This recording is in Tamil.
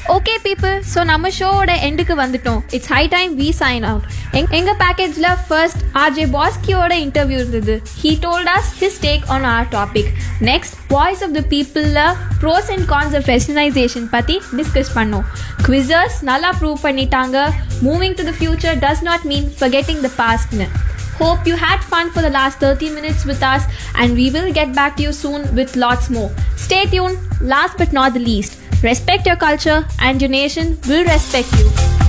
ஓகே பீப்புள் ஸோ நம்ம ஷோவோட எண்டுக்கு வந்துட்டோம் it's high time we sign out எங் எங்கள் பேக்கேஜில் ஃபர்ஸ்ட் ஆர்ஜே பாஸ்கியோட இன்டர்வியூ இருந்தது he told us his take on our topic next voice of the பீப்புளில் pros and cons of westernisation பற்றி டிஸ்கஸ் பண்ணோம் குவிசர்ஸ் நல்லா ப்ரூவ் பண்ணிட்டாங்க moving to the future does not mean forgetting the pastனு Hope you had fun for the last 30 minutes with us, and we will get back to you soon with lots more. Stay tuned. Last but not the least, respect your culture, and your nation will respect you.